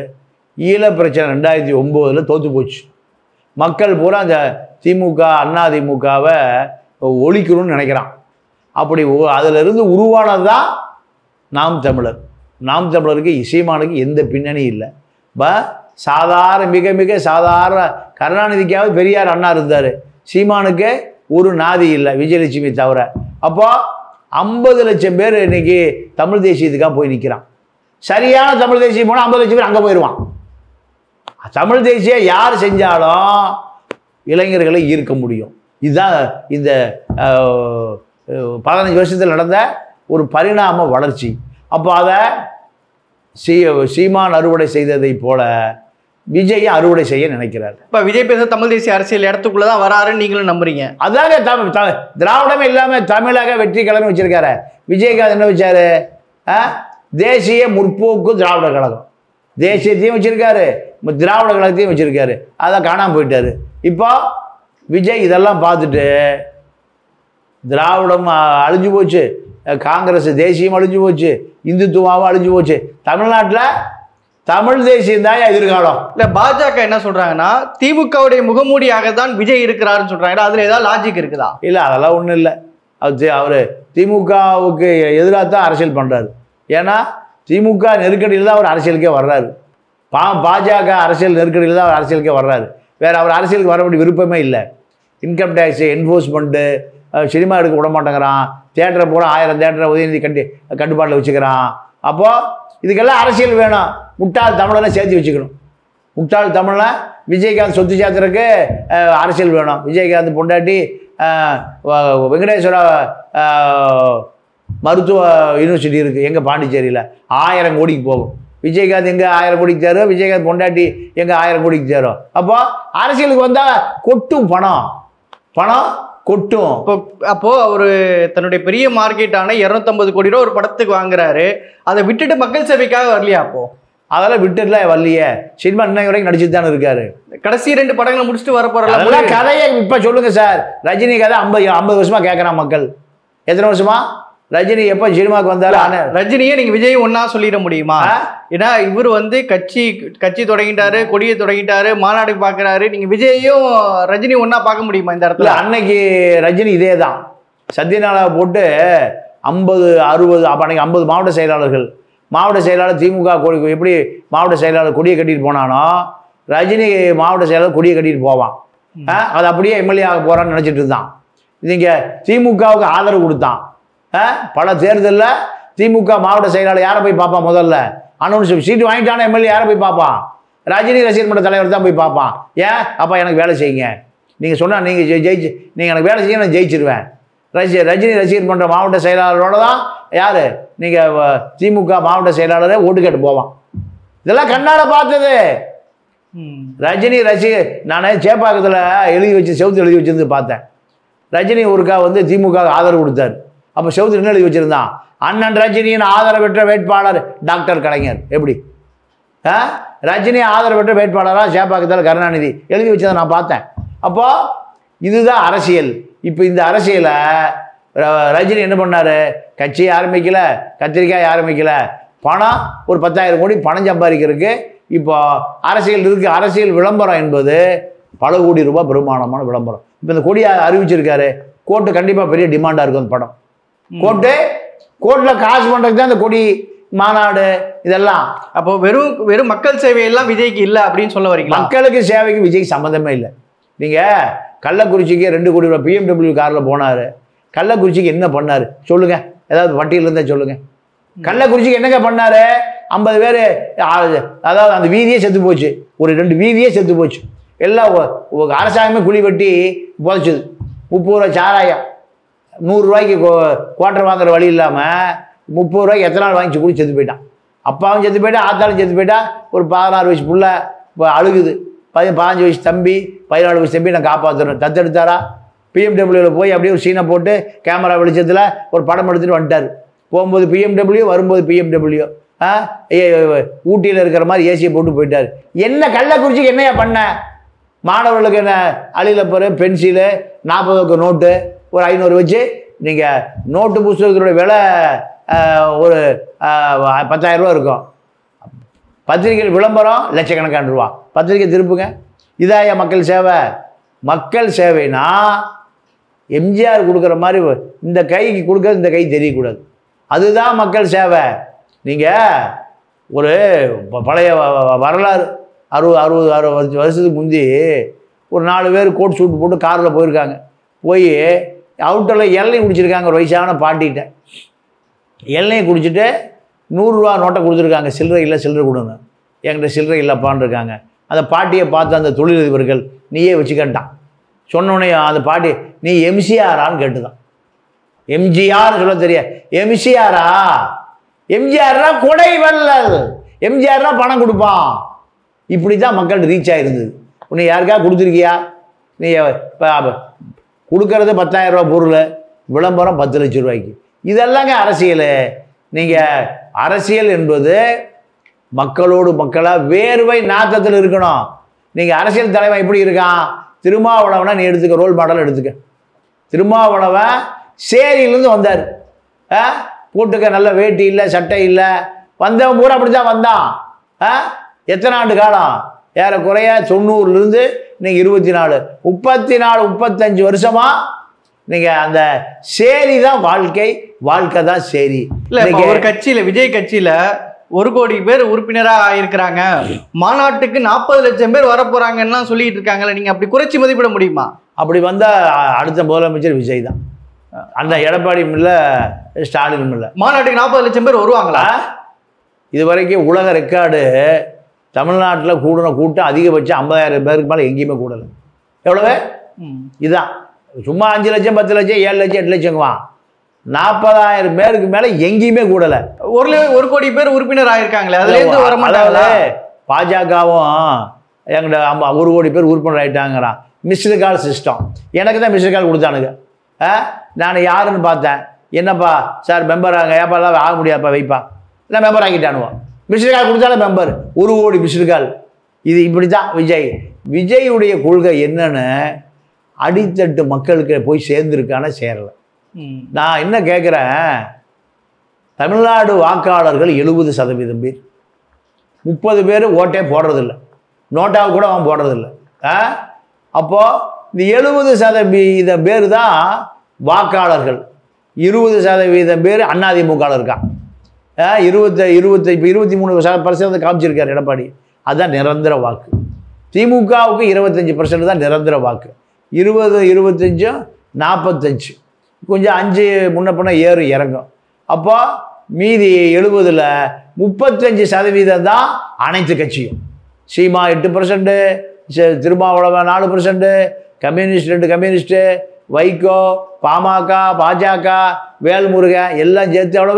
ஈழ பிரச்சனை ரெண்டாயிரத்தி ஒம்போதில் தோற்று போச்சு மக்கள் பூரா அந்த திமுக அண்ணா திமுகவை ஒழிக்கணும்னு நினைக்கிறான் அப்படி ஒ- அதிலிருந்து உருவானது தான் நாம் தமிழர் நாம் தமிழருக்கு இசைமானுக்கு எந்த பின்னணி இல்லை ப சாதாரண மிக மிக சாதாரண கருணாநிதிக்காவது பெரியார் அண்ணா இருந்தார் சீமானுக்கு ஒரு நாதி இல்லை விஜயலட்சுமி தவிர அப்போ ஐம்பது லட்சம் பேர் இன்னைக்கு தமிழ் தேசியத்துக்காக போய் நிற்கிறான் சரியான தமிழ் தேசியம் போனால் ஐம்பது லட்சம் பேர் அங்கே போயிடுவான் தமிழ் தேசியம் யார் செஞ்சாலும் இளைஞர்களை ஈர்க்க முடியும் இதுதான் இந்த அஹ், அஹ், பதினஞ்சு வருஷத்தில் நடந்த ஒரு பரிணாம வளர்ச்சி அப்போ அதை சீ சீமான் அறுவடை செய்ததைப் போல விஜயை அறுவடை செய்ய நினைக்கிறார் இப்போ விஜய் பேச தமிழ் தேசிய அரசியல் இடத்துக்குள்ள தான் வராருன்னு நீங்களும் நம்புறீங்க அதாங்க தமிழ் த- திராவிடமே இல்லாமல் தமிழக வெற்றி கழகம் வச்சிருக்காரு விஜயகாந்த் என்ன வச்சாரு ஆ? தேசிய முற்போக்கு திராவிட கழகம் தேசியத்தையும் வச்சிருக்காரு ம- திராவிட கழகத்தையும் வச்சிருக்காரு அதான் காணாமல் போயிட்டாரு இப்போ விஜய் இதெல்லாம் பார்த்துட்டு திராவிடம் அ, அழிஞ்சு போச்சு அ, காங்கிரஸ் தேசியம் அழிஞ்சு போச்சு இந்துத்துவாவும் அழிஞ்சு போச்சு தமிழ்நாட்டில் தமிழ் தேசியம் தான் எதிர்காலம் இல்ல பாஜக என்ன சொல்றாங்கன்னா திமுகவுடைய முகமூடியாக தான் விஜய் இருக்கிறாருன்னு சொல்றாங்க அதுல ஏதாவது லாஜிக் இருக்குதா இல்லை அதெல்லாம் ஒன்றும் இல்லை அது அவர் திமுகவுக்கு எதிராக தான் அரசியல் பண்ணுறாரு ஏன்னா திமுக நெருக்கடியில் தான் அவர் அரசியலுக்கே வர்றாரு பா பாஜக அரசியல் நெருக்கடியில் தான் அவர் அரசியலுக்கே வர்றாரு வேறு அவர் அரசியலுக்கு வர வேண்டிய விருப்பமே இல்லை இன்கம் டேக்ஸு என்ஃபோர்ஸ்மெண்ட்டு சினிமா எடுக்க விட மாட்டேங்கிறான் தேட்டரை பூரா ஆயிரம் தேட்டரை உதயநிதி கட்டி கட்டுப்பாட்டில் வச்சுக்கிறான் அப்போது இதுக்கெல்லாம் அரசியல் வேணும் முட்டாள் தமிழெல்லாம் சேர்த்து வச்சுக்கணும் முட்டாள் தமிழ்ல விஜயகாந்த் சொத்து சேர்த்துறதுக்கு அஹ், அரசியல் வேணும் விஜயகாந்த் பொண்டாட்டி அஹ், வ- வெங்கடேஸ்வர அஹ், மருத்துவ யூனிவர்சிட்டி இருக்குது எங்கள் பாண்டிச்சேரியில் ஆயிரம் கோடிக்கு போகும் விஜயகாந்த் எங்கே ஆயிரம் கோடிக்கு தேரும் விஜயகாந்த் பொண்டாட்டி எங்கே ஆயிரம் கோடிக்கு தேரும் அப்போ அரசியலுக்கு வந்தால் கொட்டும் பணம் பணம் கொட்டும் இப்போ அப்போ அவரு தன்னுடைய பெரிய மார்க்கெட்டான 250 கோடி ரூபா ஒரு படத்துக்கு வாங்குறாரு அதை விட்டுட்டு மக்கள் சேவைக்காக வரலையா அப்போ அதெல்லாம் விட்டுல வரலையே சினிமா இன்னைக்கு வரைக்கும் நடிச்சுட்டு தானே இருக்காரு கடைசி ரெண்டு படங்களை முடிச்சுட்டு வர அதெல்லாம் போறாங்க கதையை இப்ப சொல்லுங்க சார் ரஜினி கதை ஐம்பது ஐம்பது வருஷமா கேட்கறான் மக்கள் எத்தனை வருஷமா ரஜினி எப்ப சினிமாக்கு வந்தாரு ஆனா- ரஜினியை நீங்க விஜய் ஒன்னா சொல்லிட முடியுமா ஆ? ஏன்னா இவர் வந்து கட்சி கட்சி தொடங்கிட்டாரு கொடியை தொடங்கிட்டாரு மாநாடு பாக்குறாரு நீங்க விஜயையும் ரஜினி ஒன்னா பார்க்க முடியுமா இந்த இல்ல இடத்துல அன்னைக்கு ரஜினி இதே தான் சத்யநாராயண போட்டு ஐம்பது அறுபது அப்போ அன்னைக்கு ஐம்பது மாவட்ட செயலாளர்கள் மாவட்ட செயலாளர் திமுக கொடி எப்படி மாவட்ட செயலாளர் கொடியை கட்டிட்டு போனானோ ரஜினி மாவட்ட செயலாளர் கொடியை கட்டிட்டு போவான் ஆ, அது அப்படியே எம்எல்ஏ ஆக போறான்னு நினைச்சிட்டு இருந்தான் நீங்க திமுகவுக்கு ஆதரவு கொடுத்தான் ஆ, பல தேர்தலில் திமுக மாவட்ட செயலாளர் யாரை போய் பார்ப்பான் முதல்ல அனௌன்ஸ் சீட்டு வாங்கிட்டான எம்எல்ஏ யாரை போய் பார்ப்பான் ரஜினி ரசிகர் மன்ற தலைவர் தான் போய் பார்ப்பான் ஏன் அப்பா எனக்கு வேலை செய்யுங்க நீங்கள் சொன்னால் நீங்கள் ஜெயிச்சு நீங்கள் எனக்கு வேலை செய்ய நான் ஜெயிச்சிருவேன் ரசி ரஜினி ரசிகர் மன்ற மாவட்ட செயலாளரோட தான் யார் நீங்கள் திமுக மாவட்ட செயலாளரே ஓட்டு கேட்டு போவான் இதெல்லாம் கண்ணால பார்த்தது ம். ரஜினி ரசிகர் நான் சேப்பாக்கத்தில் எழுதி வச்சு செவுத்து எழுதி வச்சிருந்து பார்த்தேன் ரஜினி ஒருக்கா வந்து திமுக க்கு ஆதரவு கொடுத்தாரு அப்போ செவுத்து என்ன எழுதி வச்சிருந்தான் அண்ணன் ரஜினியின் ஆதரவற்ற வேட்பாளர் டாக்டர் கலைஞர் எப்படி ஆ ரஜினி ஆதரவற்ற வேட்பாளராக சேப்பாக்கத்தில் கருணாநிதி எழுதி வச்சதை நான் பார்த்தேன் அப்போ இதுதான் அரசியல் இப்போ இந்த அரசியலை ர- ரஜினி என்ன பண்ணார் கட்சி ஆரம்பிக்கல கத்திரிக்காய் ஆரம்பிக்கல பணம் ஒரு பத்தாயிரம் கோடி பணம் சம்பாதிக்கிறதுக்கு இப்போ அரசியல் இருக்கு அரசியல் விளம்பரம் என்பது பல கோடி ரூபாய் பெருமானமான விளம்பரம் இப்போ இந்த கொடியை அறிவிச்சிருக்காரு கோர்ட்டு கண்டிப்பாக பெரிய டிமாண்டாக இருக்கும் அந்த படம் கோர்ட்டு கோர்ட்டில் காசு பண்ணுறதுக்கு தான் இந்த கொடி மாநாடு இதெல்லாம் அப்போ வெறும் வெறும் மக்கள் சேவை எல்லாம் விஜய்க்கு இல்ல அப்படின்னு சொல்ல வரீங்களா மக்களுக்கு சேவைக்கு விஜய்க்கு சம்மந்தமே இல்லை நீங்கள் கள்ளக்குறிச்சிக்கு ரெண்டு கோடி ரூபாய் பிஎம்டபிள்யூ காரில் போனார் கள்ளக்குறிச்சிக்கு என்ன பண்ணார் சொல்லுங்க ஏதாவது பட்டியல் இருந்தால் சொல்லுங்க கள்ளக்குறிச்சிக்கு என்னங்க பண்ணாரு ஐம்பது பேர் அதாவது அந்த வீதியே செத்து போச்சு ஒரு ரெண்டு வீதியே செத்து போச்சு எல்லாம் ஒ- ஒ- அரசாங்கமே குழி வெட்டி புதைச்சுது முப்பது ரூபா சாராயம் நூறுரூவாய்க்கு குவார்டர் வாங்குற வழி இல்லாமல் முப்பது ரூபாய்க்கு எத்தனை நாள் வாங்கி குடி செத்து போயிட்டான் அப்பாவும் செத்து போயிட்டான் ஆத்தாலும் செத்து போயிட்டா ஒரு பதினாறு வயசு புள்ள இப்போ அழுகுது பதி பதினஞ்சு வயசு தம்பி பதினாலு வயசு தம்பி நான் காப்பாற்றணும் தத்தெடுத்தாரா பிஎம்டபிள்யூவில் போய் அப்படியே ஒரு சீனை போட்டு கேமரா வெளிச்சத்தில் ஒரு படம் எடுத்துகிட்டு வந்துட்டார் போகும்போது பிஎம்டபிள்யூ வரும்போது பிஎம்டபிள்யூ ஆ ஊட்டியில் இருக்கிற மாதிரி ஏசியை போட்டு போயிட்டார் என்ன கள்ளக்குறிச்சிக்கு என்னையா பண்ண மாணவர்களுக்கு என்ன அழிலப்பரு பென்சிலு நாற்பதுக்கு நோட்டு ஒரு ஐநூறு வச்சு நீங்கள் நோட்டு புஸ்தகத்தினுடைய விலை ஆஹ், ஒரு ஆஹ், பத்தாயிரம் ரூபா இருக்கும் பத்திரிகை விளம்பரம் லட்சக்கணக்கான ரூபா பத்திரிகை திருப்புங்க இதாய மக்கள் சேவை மக்கள் சேவைனா எம்ஜிஆர் கொடுக்குற மாதிரி இந்த கைக்கு கொடுக்கறது இந்த கை தெரியக்கூடாது அதுதான் மக்கள் சேவை நீங்கள் ஒரு ப- பழைய வ- வ- வரலாறு அறுபது அறுபது அறுபது வருஷ- வருஷத்துக்கு முந்தி ஒரு நாலு பேர் கோட் சூட் போட்டு காரில் போயிருக்காங்க போய் அவுட்டரில் இளநீ குடிச்சிருக்காங்க ஒரு வயசான பாட்டிகிட்ட இளநீ குடிச்சிட்டு நூறுரூவா நோட்டை கொடுத்துருக்காங்க சில்லறை இல்லை சில்லறை கொடுங்க என்கிட்ட சில்லறை இல்லைப்பான்னு இருக்காங்க அந்த பாட்டியை பார்த்து அந்த தொழிலதிபர்கள் நீயே வச்சுக்கட்டான் சொன்னோடனே அந்த பாட்டி நீ எம்சிஆரான்னு கேட்டுதான் எம்ஜிஆர் சொல்ல தெரிய எம்சிஆரா எம்ஜிஆர்னா கொடை வள்ளல் எம்ஜிஆர்னா பணம் கொடுப்பான் இப்படி தான் மக்கள் ரீச் ஆயிருந்தது உன்னை யாருக்கா கொடுத்துருக்கியா நீ இப்போ கொடுக்கறது பத்தாயிரம் ரூபா பொருள் விளம்பரம் பத்து லட்ச ரூபாய்க்கு இதெல்லாங்க அரசியல் நீங்கள் அரசியல் என்பது மக்களோடு மக்களாக வேர்வை நாத்தத்தில் இருக்கணும் நீங்கள் அரசியல் தலைவன் எப்படி இருக்கான் திருமாவளவனை நீ எடுத்துக்க ரோல் மாடல் எடுத்துக்க திருமாவளவன் சேரியிலேருந்து வந்தார் ஆ போட்டுக்க நல்ல வேட்டி இல்லை சட்டை இல்லை வந்தவன் பூரா அப்படி தான் வந்தான் ஆ எத்தனை ஆண்டு காலம் ஏறக்குறைய தொண்ணூறுலேருந்து இன்னைக்கு இருபத்தி நாலு முப்பத்தி நாலு முப்பத்தஞ்சு வருஷமா நீங்கள் அந்த சேரி தான் வாழ்க்கை வாழ்க்கை தான் சேரி இல்ல இப்ப இன்னைக்கு- ஒரு கட்சியில விஜய் கட்சியில ஒரு கோடி பேர் உறுப்பினரா ஆயிருக்கிறாங்க மாநாட்டுக்கு நாற்பது லட்சம் பேர் வரப்போறாங்கன்னா சொல்லிட்டு இருக்காங்கல்ல நீங்க அப்படி குறைச்சி மதிப்பிட முடியுமா அப்படி வந்தால் அடுத்த முதலமைச்சர் விஜய் தான் அந்த எடப்பாடியும் இல்லை ஸ்டாலினும் இல்லை மாநாட்டுக்கு நாற்பது லட்சம் பேர் வருவாங்களா இது வரைக்கும் உலக ரெக்கார்டு தமிழ்நாட்டில் கூடின கூட்டம் அதிகபட்சம் ஐம்பதாயிரம் பேருக்கு மேலே எங்கேயுமே கூடலை எவ்வளவு ம். இதுதான் சும்மா அஞ்சு லட்சம் பத்து லட்சம் ஏழு லட்சம் எட்டு லட்சங்குவான் நாற்பதாயிரம் பேருக்கு மேலே எங்கேயுமே கூடலை ஒரு ல- ஒரு கோடி பேர் உறுப்பினர் ஆயிருக்காங்களே அதுல இருந்து வர மாட்டாங்களா அதாவது பாஜகவும் எங்கிட்ட ஆமா ஒரு கோடி பேர் உறுப்பினர் ஆயிட்டாங்கிறான் மிஸ்டு கால் சிஸ்டம் எனக்கு தான் மிஸ்டு கால் கொடுத்தானுங்க ஆ நான் யாருன்னு பார்த்தேன் என்னப்பா சார் மெம்பர் ஆக ஏப்பா எல்லாம் ஆக முடியாதுப்பா வைப்பா இல்லை மெம்பர் ஆக்கிட்டானுவோம் மிஸ்டு கால் கொடுத்தாலே மெம்பர் ஒரு கோடி மிஸ்டு கால் இது இப்படி தான் விஜய் விஜயுடைய கொள்கை என்னன்னு அடித்தட்டு மக்களுக்கு போய் சேர்ந்துருக்கான சேரலை ம். நான் என்ன கேட்குறேன் தமிழ்நாடு வாக்காளர்கள் எழுபது சதவீதம் பேர் முப்பது பேர் ஓட்டே போடுறதில்ல நோட்டாவை கூட அவன் போடுறதில்ல ஆ அப்போது இந்த எழுபது சதவீதம் பேர் தான் வாக்காளர்கள் இருபது சதவீதம் பேர் அதிமுகவில் இருக்கான் ஆ இருபத்த இருபத்தி இப்போ இருபத்தி மூணு பர்சன்ட் காமிச்சிருக்காரு எடப்பாடி அதுதான் நிரந்தர வாக்கு திமுகவுக்கு இருபத்தஞ்சி பர்சன்ட் தான் நிரந்தர வாக்கு இருபது இருபத்தஞ்சும் நாற்பத்தஞ்சு கொஞ்சம் அஞ்சு முன்ன பின்ன ஏறும் இறங்கும் அப்போ மீதி எழுபதில் முப்பத்தஞ்சு சதவீதம் தான் அனைத்து கட்சியும் சீமா எட்டு பர்சன்ட்டு திருமாவளவன் நாலு பர்சன்ட்டு கம்யூனிஸ்ட் ரெண்டு கம்யூனிஸ்ட்டு வைகோ பாமக பாஜக வேல்முருகன் எல்லாம் சேர்த்து எவ்வளவு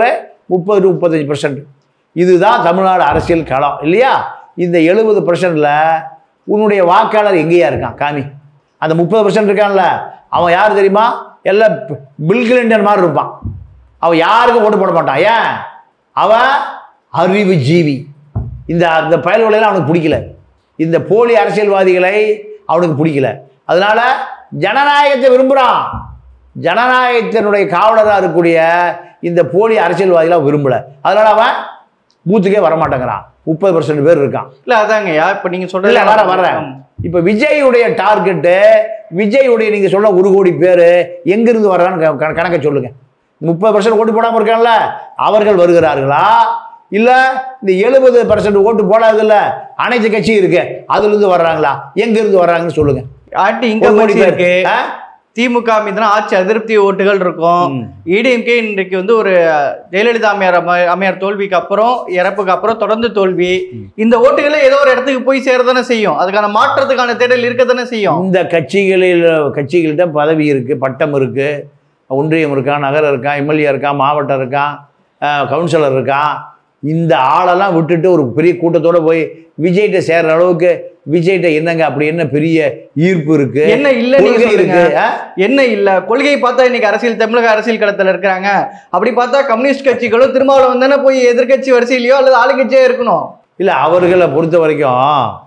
முப்பது டு முப்பத்தஞ்சு பர்சன்ட் இதுதான் தமிழ்நாடு அரசியல் களம் இல்லையா இந்த எழுபது பர்சன்டில் உன்னுடைய வாக்காளர் எங்கேயா இருக்கான் காமி அந்த முப்பது பர்சன்ட் இருக்கான்ல அவன் யார் தெரியுமா எல்லாம் பி- பில் கிளின்டன் மாதிரி இருப்பான் அவன் யாருக்கும் ஓட்டு போட மாட்டான் ஏன் அவன் அறிவு ஜீவி இந்த அந்த பயல்களையெல்லாம் அவனுக்கு பிடிக்கல இந்த போலி அரசியல்வாதிகளை அவனுக்கு பிடிக்கல அதனால ஜனநாயகத்தை விரும்புகிறான் ஜனநாயகத்தினுடைய காவலராக இருக்கக்கூடிய இந்த போலி அரசியல்வாதிகளை அவன் விரும்பல அதனால அவன் பூத்துக்கே வரமாட்டேங்கிறான் முப்பது பர்சன்ட் பேர் இருக்கான் இல்ல அதாங்கய்யா இப்ப நீங்க இல்ல சொல்றது வர வரேன் இப்போ விஜயுடைய டார்கெட்டு விஜயுடைய நீங்க சொன்ன ஒரு கோடி பேர் எங்கிருந்து வர்றான்னு க- க- கணக்கை சொல்லுங்க முப்பது பர்சன்ட் ஓட்டு போடாம இருக்கான்ல அவர்கள் வருகிறார்களா இல்ல இந்த எழுபது பர்சன்ட் ஓட்டு போடாததுல அனைத்து கட்சி இருக்கு அதுல இருந்து வர்றாங்களா எங்க இருந்து வர்றாங்கன்னு சொல்லுங்க ஆட்டி ஒரு இன்கம் கோடி பேர் இருக்கு ஆ? திமுக மீதுனா ஆட்சி அதிருப்தி ஓட்டுகள் இருக்கும் ம். ஏடிஎம்கே இன்றைக்கு வந்து ஒரு ஜெயலலிதா அம்மையார் அம்மை- அம்மையார் தோல்விக்கு அப்புறம் இறப்புக்கு அப்புறம் தொடர்ந்து தோல்வி இந்த ஓட்டுகளே ஏதோ ஒரு இடத்துக்கு போய் சேரதானே செய்யும் அதுக்கான மாற்றத்துக்கான தேடல் இருக்கத்தானே செய்யும் இந்த கட்சிகளில் கட்சிகள்கிட்ட பதவி இருக்கு பட்டம் இருக்கு ஒன்றியம் இருக்கான் நகரம் இருக்கான் எம்எல்ஏ இருக்கான் மாவட்டம் இருக்கான் அஹ், கவுன்சிலர் இருக்கான் இந்த ஆளெல்லாம் விட்டுட்டு ஒரு பெரிய கூட்டத்தோட போய் விஜய்கிட்ட சேர்ற அளவுக்கு விஜய்கிட்ட என்னங்க அப்படி என்ன பெரிய ஈர்ப்பு இருக்கு என்ன இல்ல நீங்க கொள்கை சொல்லுங்க இருக்கு ஆ? என்ன இல்ல கொள்கையை பார்த்தா இன்னைக்கு அரசியல் தமிழக அரசியல் களத்துல இருக்கிறாங்க அப்படி பார்த்தா கம்யூனிஸ்ட் கட்சிகளும் திருமாவளவன் தானே போய் எதிர்க்கட்சி வரிசையிலயோ அல்லது ஆளுங்கட்சியோ இருக்கணும் இல்ல அவர்களை பொறுத்த வரைக்கும்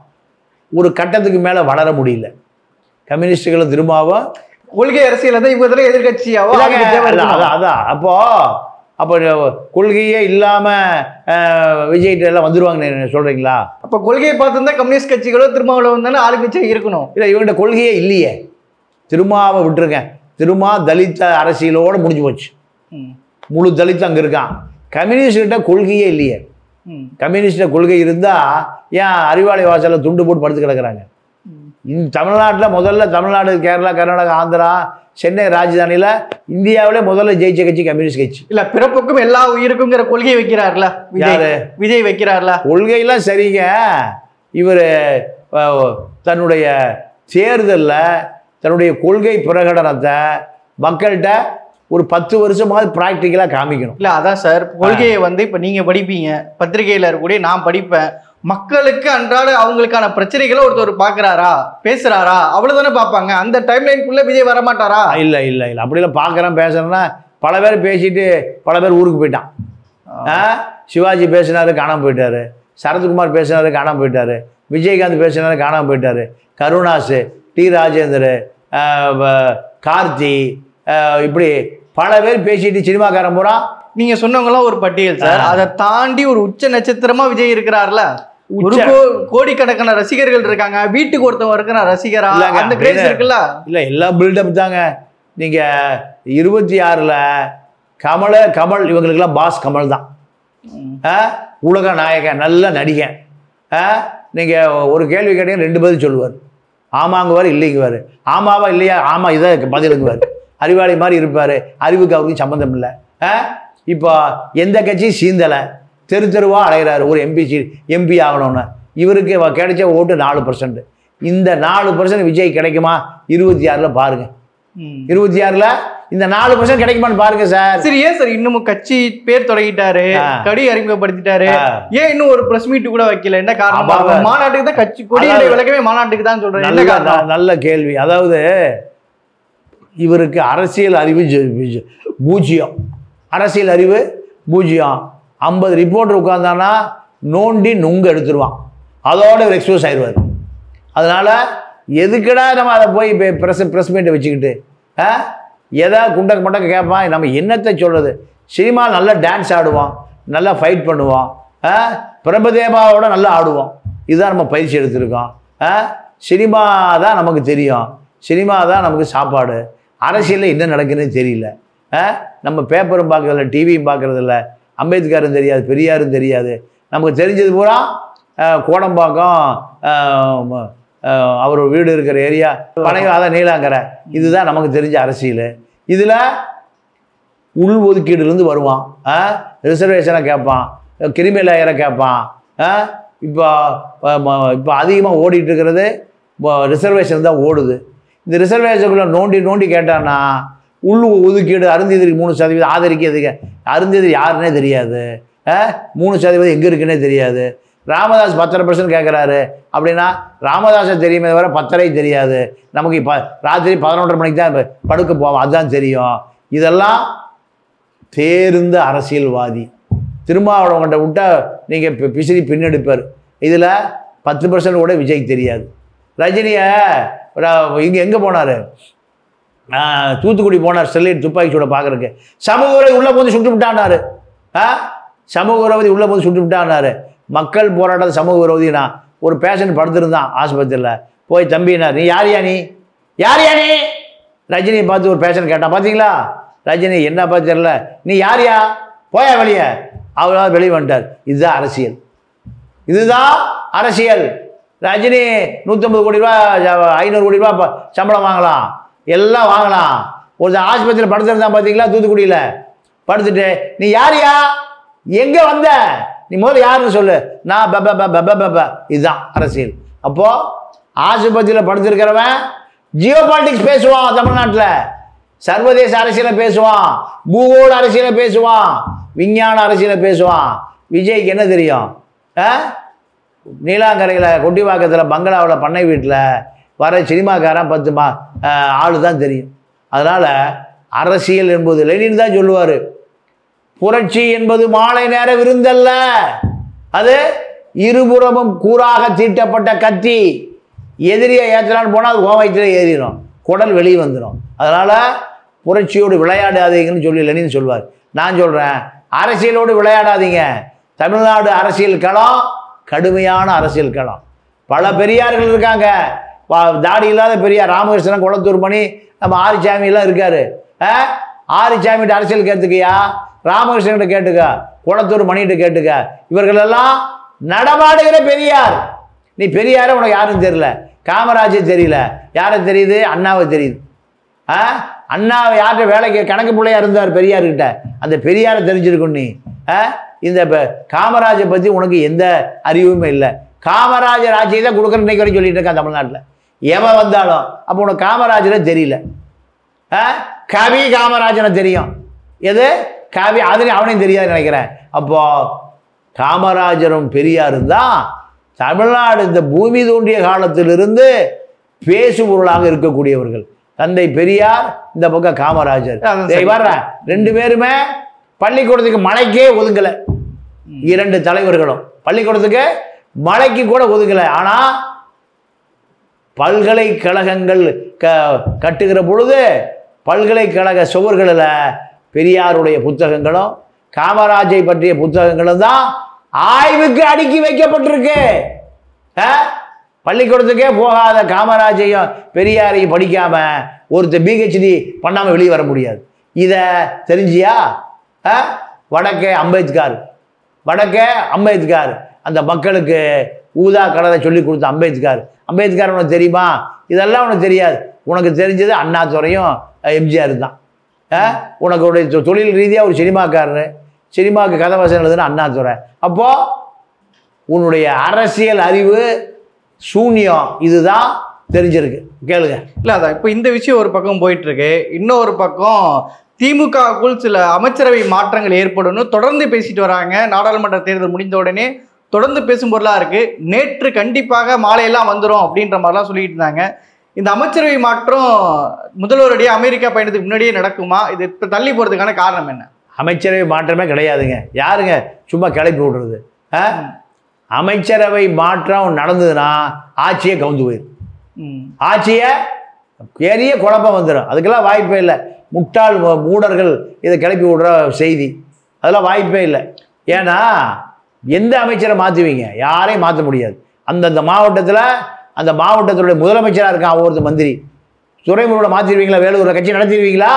ஒரு கட்டத்துக்கு மேல வளர முடியல கம்யூனிஸ்டுகளும் திரும்பவும் கொள்கை அரசியல் தான் இவங்க தானே எதிர்கட்சியாவோ இல்லைங்க, ஆளுங்கட்சியாவோ அதான், இருக்கணும். அதான், அதான். அப்போ அப்போ கொள்கையே இல்லாம அஹ், விஜய்கிட்ட எல்லாம் வந்துருவாங்க நீங்க சொல்றீங்களா அப்ப கொள்கையை பார்த்திருந்தா கம்யூனிஸ்ட் கட்சிகளோ திருமாவளவன் தானே ஆளுங்கட்சியா இருக்கணும் இல்லை இவங்கிட்ட கொள்கையே இல்லையே திருமாவை விட்டுருக்கேன் திருமா தலித்த அரசியலோட முடிஞ்சு போச்சு ம். முழு தலித் அங்கே இருக்கான் கம்யூனிஸ்ட் கிட்ட கொள்கையே இல்லையே ம். கம்யூனிஸ்ட கொள்கை இருந்தால் ஏன் அறிவாலய வாசலில் துண்டு போட்டு படுத்து கிடக்குறாங்க இந்த தமிழ்நாட்டில் முதல்ல தமிழ்நாடு கேரளா கர்நாடகா ஆந்திரா சென்னை ராஜதானியில் இந்தியாவிலே முதல்ல ஜெயிச்ச கட்சி கம்யூனிஸ்ட் கட்சி இல்ல பிறப்புக்கும் எல்லா உயிருக்குங்கிற கொள்கையை வைக்கிறார்ல யாரு? விஜய் விஜய் வைக்கிறார்ல கொள்கையெல்லாம் சரிங்க இவர் தன்னுடைய தேர்தலில் தன்னுடைய கொள்கை பிரகடனத்தை மக்கள்கிட்ட ஒரு பத்து வருஷமாவது ப்ராக்டிக்கலாக காமிக்கணும் இல்ல அதான் சார் கொள்கையை வந்து இப்ப நீங்க படிப்பீங்க பத்திரிகையில இருக்கக்கூடிய நான் படிப்பேன் மக்களுக்கு அன்றாட அவங்களுக்கான பிரச்சனைகளை ஒருத்தர் பாக்குறாரா பேசுறாரா அவ்வளவுதானே பார்ப்பாங்க அந்த டைம்லைனுக்குள்ள விஜய் வரமாட்டாரா இல்லை இல்லை இல்லை அப்படிலாம் பார்க்குறேன் பேசுகிறேன்னா பல பேர் பேசிட்டு பல பேர் ஊருக்கு போயிட்டான் ஆ? சிவாஜி பேசினாரு காணாமல் போயிட்டாரு சரத்குமார் பேசினாரு காணாமல் போயிட்டாரு விஜயகாந்த் பேசினாரு காணாமல் போயிட்டாரு கருணாஸ் டி ராஜேந்தர் ஆ, வ- கார்த்தி ஆ, இப்படி பல பேர் பேசிட்டு சினிமாக்காரன் பூரா நீங்க சொன்னவங்களாம் ஒரு பட்டியல் சார் அதை தாண்டி ஒரு உச்ச நட்சத்திரமா விஜய் இருக்கிறார்ல ஒரு உச்ச- கோ- கோடிக்கணக்கான ரசிகர்கள் இருக்காங்க வீட்டுக்கு ஒருத்தவங்க இருக்கிறான் ரசிகரா இல்லங்க, அந்த கிரேஸ் அப்படின்னு- இருக்குல்ல இல்லை எல்லாம் பில்டப் தாங்க நீங்கள் இருபத்தி ஆறில் கமல கமல் இவங்களுக்கெல்லாம் பாஸ் கமல் தான் ஆ? உலக நாயகன் நல்ல நடிகன் நீங்கள் ஒரு கேள்வி கேட்டீங்க ரெண்டு பதில் சொல்லுவார் ஆமாங்குவார் இல்லைங்குவார் ஆமாவா இல்லையா ஆமாம் இதை பதிலுங்குவார் அறிவாளி மாதிரி இருப்பார் அறிவுக்கு அவருக்கு சம்மந்தம் இல்லை இப்போ எந்த கட்சியும் சீந்தலை தெரு தெருவாக அலைகிறாரு ஒரு எம்பி சீ எம்பி ஆகணும்னு இவருக்கு வ- கிடைச்ச ஓட்டு நாலு பர்சன்ட் இந்த நாலு பர்சன்ட் விஜய் கிடைக்குமா இருபத்தி ஆறில் பாருங்கள் ம். இருபத்தி ஆறில் இந்த நாலு பர்சன்ட் கிடைக்குமான்னு பாருங்க சார் சரி ஏன் சார் இன்னமும் கட்சி பேர் தொடங்கிட்டாரு ஆ. கடி அறிமுகப்படுத்திட்டாரு ஆ. ஏன் இன்னும் ஒரு பிரஸ் மீட் கூட வைக்கல என்ன காரணம் ஆமா. இருக்கும்? மாநாட்டுக்கு தான் கட்சி கொடியுடைய அதாவது- விளக்கமே மாநாட்டுக்கு தான் சொல்றேன் என்ன நல்ல காரணம் நல்ல கேள்வி அதாவது இவருக்கு அரசியல் அறிவு ஜ- ஜ- பூஜ்ஜியம் அரசியல் அறிவு பூஜ்ஜியம் ஐம்பது ரிப்போர்ட்டர் உட்காந்தானா நோண்டி நுங்க எடுத்துருவான் அதோட இவர் எக்ஸ்போஸ் ஆயிடுவார் அதனால் எதுக்குடா நம்ம அதை போய் ப்ரெஸ் ப்ரெஸ் மீட்டை வச்சுக்கிட்டு ஆ எதா குண்டக்க மண்டக்க கேட்பான் நம்ம என்னத்தை சொல்கிறது சினிமா நல்லா டான்ஸ் ஆடுவோம் நல்லா ஃபைட் பண்ணுவோம் ஆ பிரபதேவாவோட நல்லா ஆடுவோம் இதுதான் நம்ம பயிற்சி எடுத்திருக்கோம் ஆ சினிமா தான் நமக்கு தெரியும் சினிமா தான் நமக்கு சாப்பாடு அரசியலில் என்ன நடக்குதுன்னு தெரியல ஆ நம்ம பேப்பரும் பார்க்கறதில்ல டிவியும் பார்க்கறதில்ல அம்பேத்கரும் தெரியாது பெரியாரும் தெரியாது நமக்கு தெரிஞ்சது பூரா ஆ, கோடம்பாக்கம் ஆ, ம- ஆ, அவர் வீடு இருக்கிற ஏரியா பனையம் அதான் நீலாங்கரை இதுதான் நமக்கு தெரிஞ்ச அரசியல் இதில் உள் ஒதுக்கீடுலேருந்து வருவான் ரிசர்வேஷனை கேட்பான் கிரிமி லேயரை கேட்பான் இப்போ இப்போ அதிகமாக ஓடிட்டு இருக்கிறது ரிசர்வேஷன் தான் ஓடுது இந்த ரிசர்வேஷனுக்குள்ளே நோண்டி நோண்டி கேட்டான்னா உள் ஒதுக்கீடு அருந்ததிக்கு மூணு சதவீதம் ஆதரிக்கிறதுக்கு அருந்ததி யாருன்னே தெரியாது அஹ், மூணு சதவீதம் எங்கே இருக்குன்னே தெரியாது ராமதாஸ் பத்தரை பர்சன்ட் கேட்குறாரு அப்படின்னா ராமதாஸை தெரியுமே தவிர பத்தரை தெரியாது நமக்கு இப்போ ராத்திரி பதினொன்றரை மணிக்கு தான் ப- படுக்க போவோம் அதுதான் தெரியும் இதெல்லாம் தேர்ந்த அரசியல்வாதி திருமாவளவன்கிட்ட விட்டா நீங்கள் இப்போ பிசிறி பின்னெடுப்பார் இதில் பத்து பர்சன்ட் கூட விஜய்க்கு தெரியாது ரஜினியை இங்கே எங்கே போனார் தூத்துக்குடி போனார் ஸ்டெர்லைட் துப்பாக்கி சூட பார்க்குறக்கு சமூக விரோதி உள்ளே போந்து சுட்டு விட்டானாரு ஆ சமூக விரோதி உள்ளே போந்து சுட்டு விட்டானாரு மக்கள் போராட்டத்தை சமூக விரோதினா ஒரு பேஷண்ட் படுத்திருந்தான் ஆஸ்பத்திரியில் போய் தம்பினார் நீ யாரியா நீ யாரியா நீ ரஜினியை பார்த்து ஒரு பேஷண்ட் கேட்டான் பார்த்தீங்களா ரஜினி என்னப்பா தெரியல நீ யாரியா போயா வெளியே அவரால் வெளியே வந்துட்டார் இதுதான் அரசியல் இதுதான் அரசியல் ரஜினி நூற்றம்பது கோடி ரூபா ஜ- ஐநூறு கோடி ரூபா ப- சம்பளம் வாங்கலாம் எல்லாம் வாங்கலாம் ஒரு ஆஸ்பத்திரியில் படுத்துருந்தான் பார்த்தீங்களா தூத்துக்குடியில் படுத்துட்டு நீ யாரியா எங்கே வந்த நீ முதல்ல யாருன்னு சொல்லு நான் ப ப ப ப ப ப ப. இதுதான் அரசியல் அப்போது ஆஸ்பத்திரியில் படுத்திருக்கிறவன் ஜியோ பாலிட்டிக்ஸ் பேசுவான் தமிழ்நாட்டில் சர்வதேச அரசியலை பேசுவான் பூகோள அரசியலை பேசுவான் விஞ்ஞான அரசியலை பேசுவான் விஜய்க்கு என்ன தெரியும் ஆ நீலாங்கரையில் கொட்டிவாக்கத்தில் பங்களாவில் பண்ணை வீட்டில் வர சினிமாக்காரன் பத்து மா ஆள் தான் தெரியும் அதனால் அரசியல் என்பது லெனின் தான் சொல்லுவார் புரட்சி என்பது மாலை நேர விருந்தல்ல அது இருபுறமும் கூறாக தீட்டப்பட்ட கத்தி எதிரியை ஏற்றலான்னு போனால் அது கோவயத்தில் ஏறிடும் குடல் வெளியே வந்துடும் அதனால் புரட்சியோடு விளையாடாதீங்கன்னு சொல்லி லெனின் சொல்வார் நான் சொல்கிறேன் அரசியலோடு விளையாடாதீங்க தமிழ்நாடு அரசியல் களம் கடுமையான அரசியல் களம் பல பெரியார்கள் இருக்காங்க வா- தாடி இல்லாத பெரியார் ராமகிருஷ்ணன் குளத்தூர் மணி நம்ம ஆரிச்சாமியெல்லாம் இருக்காரு ஆ ஆரிச்சாமிகிட்ட அரசியல் கேட்டுக்கையா ராமகிருஷ்ணன்கிட்ட கேட்டுக்க குளத்தூர் மணிகிட்ட கேட்டுக்க இவர்களெல்லாம் நடமாடுகிற பெரியார் நீ பெரியார உனக்கு யாரும் தெரியல காமராஜே தெரியல யாரை தெரியுது அண்ணாவை தெரியுது ஆ அண்ணாவை யார்கிட்ட வேலைக்கு கணக்கு பிள்ளையா இருந்தார் பெரியார்கிட்ட அந்த பெரியாரை தெரிஞ்சிருக்கும் நீ ஆ இந்த இப்போ காமராஜை பற்றி உனக்கு எந்த அறிவுமே இல்லை காமராஜர் ஆட்சியை தான் கொடுக்குற இன்னைக்கு வரைக்கும் சொல்லிட்டு இருக்கான் தமிழ்நாட்டில் எவன் வந்தாலும் அப்போ உனக்கு காமராஜரை தெரியல ஆ கவி காமராஜனை தெரியும் எது கவி அதுலேயும் அவனையும் தெரியாது நினைக்கிறேன் அப்போ காமராஜரும் பெரியாரும் தான் தமிழ்நாடு இந்த பூமி தோண்டிய காலத்திலிருந்து பேசுபொருளாக இருக்கக்கூடியவர்கள் தந்தை பெரியார் இந்த பக்கம் காமராஜர் அதான் டேய் சரி. வர்றேன் ரெண்டு பேருமே பள்ளிக்கூடத்துக்கு மழைக்கே ஒதுங்கலை இரண்டு தலைவர்களும் பள்ளிக்கூடத்துக்கு மழைக்கு கூட ஒதுங்கலை ஆனால் பல்கலைக்கழகங்கள் க கட்டுகிற பொழுது பல்கலைக்கழக சுவர்களில் பெரியாருடைய புத்தகங்களும் காமராஜை பற்றிய புத்தகங்களும் தான் ஆய்வுக்கு அடுக்கி வைக்கப்பட்டிருக்கு ஆ? பள்ளிக்கூடத்துக்கே போகாத காமராஜையும் பெரியாரையும் படிக்காம ஒருத்தர் பிஹெச்டி பண்ணாமல் வெளியே வர முடியாது இதை தெரிஞ்சியா ஆ? வடக்கே அம்பேத்கர் வடக்கே அம்பேத்கர் அந்த மக்களுக்கு ஊதா கலரை சொல்லி கொடுத்த அம்பேத்கர் அம்பேத்கர் உனக்கு தெரியுமா இதெல்லாம் உனக்கு தெரியாது உனக்கு தெரிஞ்சது அண்ணாதுரையும் எம்ஜிஆர் தான் ஆ? உனக்கு உடைய தொ- தொழில் ரீதியாக ஒரு சினிமாக்காரரு சினிமாவுக்கு கதை வசனம் எழுதுனா அண்ணாதுரை அப்போது உன்னுடைய அரசியல் அறிவு சூன்யம் இதுதான் தெரிஞ்சிருக்கு கேளுங்க இல்ல அதான் இப்போ இந்த விஷயம் ஒரு பக்கம் போயிட்டு இருக்கு இன்னொரு பக்கம் திமுகவுக்குள் சில அமைச்சரவை மாற்றங்கள் ஏற்படும்னு தொடர்ந்து பேசிட்டு வராங்க நாடாளுமன்ற தேர்தல் முடிந்த உடனே தொடர்ந்து பேசும் பொருளா இருக்கு நேற்று கண்டிப்பாக மாலையெல்லாம் வந்துடும் அப்படின்ற மாதிரிலாம் சொல்லிட்டு இருந்தாங்க இந்த அமைச்சரவை மாற்றம் முதல்வருடைய அமெரிக்கா பயணத்துக்கு முன்னாடியே நடக்குமா இது இப்போ தள்ளி போறதுக்கான காரணம் என்ன அமைச்சரவை மாற்றமே கிடையாதுங்க யாருங்க சும்மா கிளப்பி விடுறது ஆ? அமைச்சரவை மாற்றம் நடந்ததுன்னா ஆட்சியே கவுந்து போயிடும் ம். ஆட்சியை பெரிய குழப்பம் வந்துடும் அதுக்கெல்லாம் வாய்ப்பே இல்லை முட்டாள் மு- மூடர்கள் இதை கிளப்பி விடுற செய்தி அதெல்லாம் வாய்ப்பே இல்லை ஏன்னா எந்த அமைச்சரை மாற்றுவீங்க யாரையும் மாற்ற முடியாது அந்தந்த மாவட்டத்தில் அந்த மாவட்டத்தினுடைய முதலமைச்சராக இருக்கான் ஒவ்வொருத்தர் மந்திரி துறைமுருகனை மாற்றிடுவீங்களா வேலூரில் கட்சி நடத்திடுவீங்களா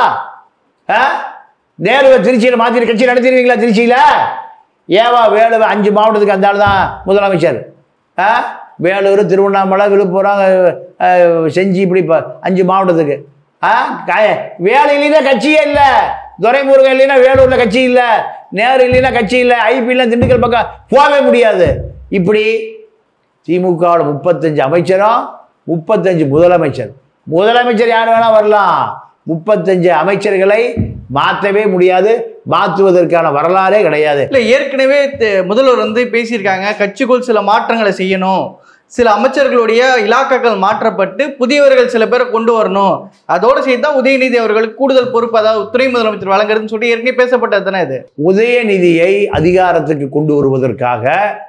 ஆ நேருவை திருச்சியில் மாற்றி கட்சி நடத்திடுவீங்களா திருச்சியில் ஏவா வேலுவை அஞ்சு மாவட்டத்துக்கு அந்த ஆள் தான் முதலமைச்சர் ஆ வேலூர் திருவண்ணாமலை விழுப்புரம் அஹ், அஹ், செஞ்சி இப்படி இப்போ அஞ்சு மாவட்டத்துக்கு ஆ க வேலை இல்லைன்னா கட்சியே இல்லை துரைமுருகன் இல்லைன்னா வேலூரில் கட்சி இல்லை நேரு இல்லைன்னா கட்சி இல்லை ஐபி இல்லை திண்டுக்கல் பக்கம் போகவே முடியாது இப்படி திமுகவோட முப்பத்தஞ்சு அமைச்சரும் முப்பத்தஞ்சு முதலமைச்சர் முதலமைச்சர் யார் வேணால் வரலாம் முப்பத்தஞ்சு அமைச்சர்களை மாற்றவே முடியாது மாற்றுவதற்கான வரலாறே கிடையாது இல்ல ஏற்கனவே த- முதல்வர் வந்து பேசியிருக்காங்க கட்சிக்குள் சில மாற்றங்களை செய்யணும் சில அமைச்சர்களுடைய இலாக்காக்கள் மாற்றப்பட்டு புதியவர்கள் சில பேரை கொண்டு வரணும் அதோட சேர்த்து தான் உதயநிதி அவர்களுக்கு கூடுதல் பொறுப்பு அதாவது துணை முதலமைச்சர் வழங்குறதுன்னு சொல்லி ஏற்கனவே பேசப்பட்டது தானே இது உதயநிதியை அதிகாரத்துக்கு கொண்டு வருவதற்காக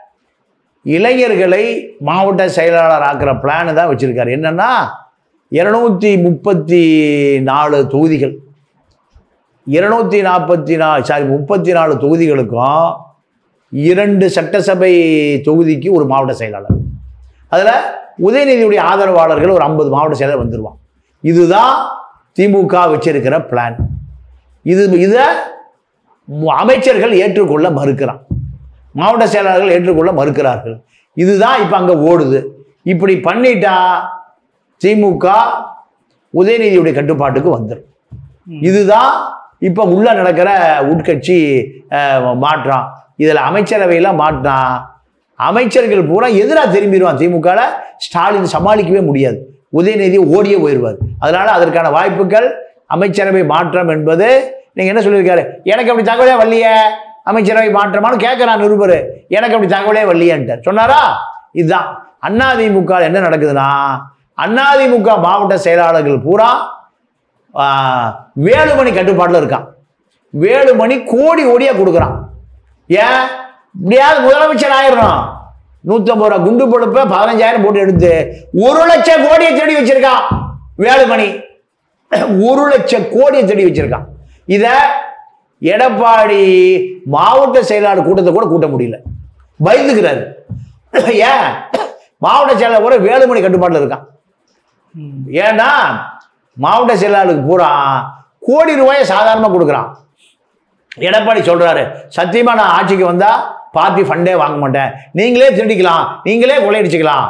இளைஞர்களை மாவட்ட செயலாளர் ஆக்குற பிளான் தான் வச்சிருக்காரு என்னன்னா இருநூத்தி முப்பத்தி நாலு தொகுதிகள் இருநூத்தி நாற்பத்தி நாலு சாரி முப்பத்தி நாலு தொகுதிகளுக்கும் இரண்டு சட்டசபை தொகுதிக்கு ஒரு மாவட்ட செயலாளர் அதில் உதயநிதியுடைய ஆதரவாளர்கள் ஒரு ஐம்பது மாவட்ட செயலர் வந்துடுவான் இதுதான் திமுக வச்சிருக்கிற பிளான் இது இதை மு- அமைச்சர்கள் ஏற்றுக்கொள்ள மறுக்கிறான் மாவட்ட செயலாளர்கள் ஏற்றுக்கொள்ள மறுக்கிறார்கள் இதுதான் இப்போ அங்கே ஓடுது இப்படி பண்ணிட்டா திமுக உதயநிதியுடைய கட்டுப்பாட்டுக்கு வந்துடும் இதுதான் இப்போ உள்ள நடக்கிற உட்கட்சி அஹ், மாற்றம் இதில் அமைச்சரவையில் மாற்றான் அமைச்சர்கள் பூரா எதிராக திரும்பிடுவான் திமுகவில் ஸ்டாலின் சமாளிக்கவே முடியாது உதயநிதி ஓடியே போயிடுவார் அதனால அதற்கான வாய்ப்புகள் அமைச்சரவை மாற்றம் என்பது நீங்கள் என்ன சொல்லியிருக்காரு எனக்கு அப்படி தகவலே வரலையே அமைச்சரவை மாற்றமானு கேட்குறான் நிருபர் எனக்கு அப்படி தகவலே வரலையேன்ட்டார் சொன்னாரா இதுதான் அதிமுக ல என்ன நடக்குதுன்னா அதிமுக மாவட்ட செயலாளர்கள் பூரா ஆ, வேலுமணி கட்டுப்பாட்டில் இருக்கான் வேலுமணி கோடி கோடியாக கொடுக்குறான் ஏன் இப்படியாவது முதலமைச்சர் ஆயிடணும் நூற்றம்பது ரூபா குண்டு பொழுப்ப பதினஞ்சாயிரம் போட்டு எடுத்து ஒரு லட்சம் கோடியை தேடி வச்சிருக்கான் வேலுமணி ஒரு லட்சம் கோடியை தேடி வச்சிருக்கான் இதை எடப்பாடி மாவட்ட செயலாளர் கூட்டத்தை கூட கூட்ட முடியல பயந்துக்கிறாரு ஏன் மாவட்ட செயலாளர் கூட வேலுமணி கட்டுப்பாட்டில் இருக்கான் ஏன்னா மாவட்ட செயலாளருக்கு பூரா கோடி ரூபாயை சாதாரணமாக கொடுக்குறான் எடப்பாடி சொல்றாரு சத்தியமா நான் ஆட்சிக்கு வந்தா பார்ட்டி ஃபண்டே வாங்க மாட்டேன் நீங்களே திருடிக்கலாம் நீங்களே கொள்ளையடிச்சுக்கலாம்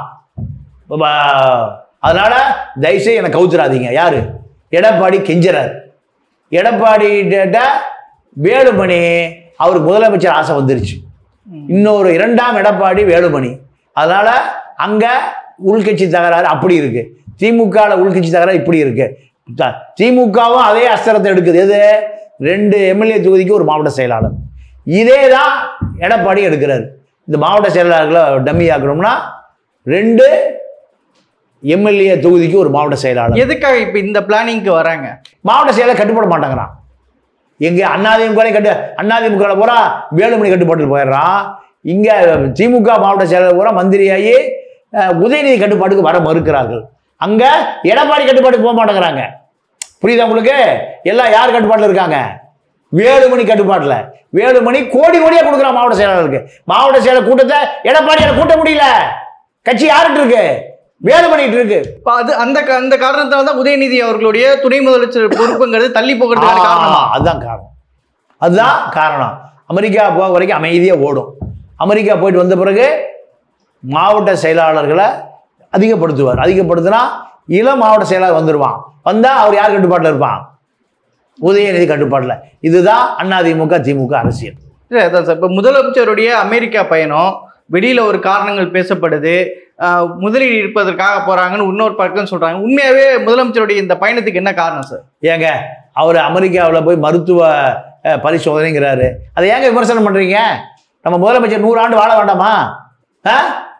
ப- அதனால தயவுசெய்து என்னை கவுத்துறாதீங்க யாரு எடப்பாடி கெஞ்சுறாரு எடப்பாடி வேலுமணி அவருக்கு முதலமைச்சர் ஆசை வந்துருச்சு இன்னொரு இரண்டாம் எடப்பாடி வேலுமணி அதனால அங்க உள்கட்சி தகராறு அப்படி இருக்கு திமுகவில் உள்கட்சி தகராறு இப்படி இருக்கு த- திமுகவும் அதே அஸ்திரத்தை எடுக்குது எது ரெண்டு எம்எல்ஏ தொகுதிக்கு ஒரு மாவட்ட செயலாளர் இதே தான் எடப்பாடி எடுக்கிறாரு இந்த மாவட்ட செயலாளர்களை டம்மி ஆக்கணும்னா ரெண்டு எம்எல்ஏ தொகுதிக்கு ஒரு மாவட்ட செயலாளர் எதுக்காக இப்ப இந்த பிளானிங்க்கு வராங்க மாவட்ட செயலர் கட்டுப்பட மாட்டேங்கிறான் எங்க அண்ணாதிமுக கட்டு அண்ணாதிமுக பூரா வேலுமணி கட்டுப்பாட்டுக்கு போயிடுறான் இங்க திமுக மாவட்ட செயலர் பூரா மந்திரியாகி அஹ், உதயநிதி கட்டுப்பாட்டுக்கு வர மறுக்கிறார்கள் அங்க எடப்பாடி கட்டுப்பாட்டுக்கு போக மாட்டேங்கிறாங்க புரியுதா உங்களுக்கு எல்லாம் யார் கட்டுப்பாட்டில் இருக்காங்க வேலுமணி கட்டுப்பாட்டில் வேலுமணி கோடி கோடியா கொடுக்குறான் மாவட்ட செயலாளருக்கு மாவட்ட செயலர் கூட்டத்தை எடப்பாடியால கூட்ட முடியல கட்சி யாருட்டு இருக்கு வேலுமணிட்டு இருக்கு இப்ப அது அந்த கா- அந்த காரணத்தால தான் உதயநிதி அவர்களுடைய துணை முதலமைச்சர் பொறுப்புங்கிறது தள்ளி போகிறதுக்கான காரணமா ஆ, அதுதான் காரணம் அதுதான் காரணம் அமெரிக்கா போக வரைக்கும் அமைதியாக ஓடும் அமெரிக்கா போயிட்டு வந்த பிறகு மாவட்ட செயலாளர்களை அதிகப்படுத்துவார் அதிகப்படுத்தினா இளம் மாவட்ட செயலாளர் வந்துடுவான் வந்தால் அவர் யார் கட்டுப்பாட்டில் இருப்பான் உதயநிதி கட்டுப்பாட்டில் இதுதான் அதிமுக திமுக அரசியல் இல்ல அதான் சார் இப்போ முதலமைச்சருடைய அமெரிக்கா பயணம் வெளியில ஒரு காரணங்கள் பேசப்படுது ஆஹ் முதலீடு இருப்பதற்காக போறாங்கன்னு இன்னொரு பக்கம் சொல்றாங்க உண்மையாவே முதலமைச்சருடைய இந்த பயணத்துக்கு என்ன காரணம் சார் ஏங்க அவர் அமெரிக்காவில் போய் மருத்துவ அஹ், பரிசோதனைங்கிறாரு அதை ஏங்க விமர்சனம் பண்ணுறீங்க நம்ம முதலமைச்சர் நூறாண்டு வாழ வேண்டாமா ஆ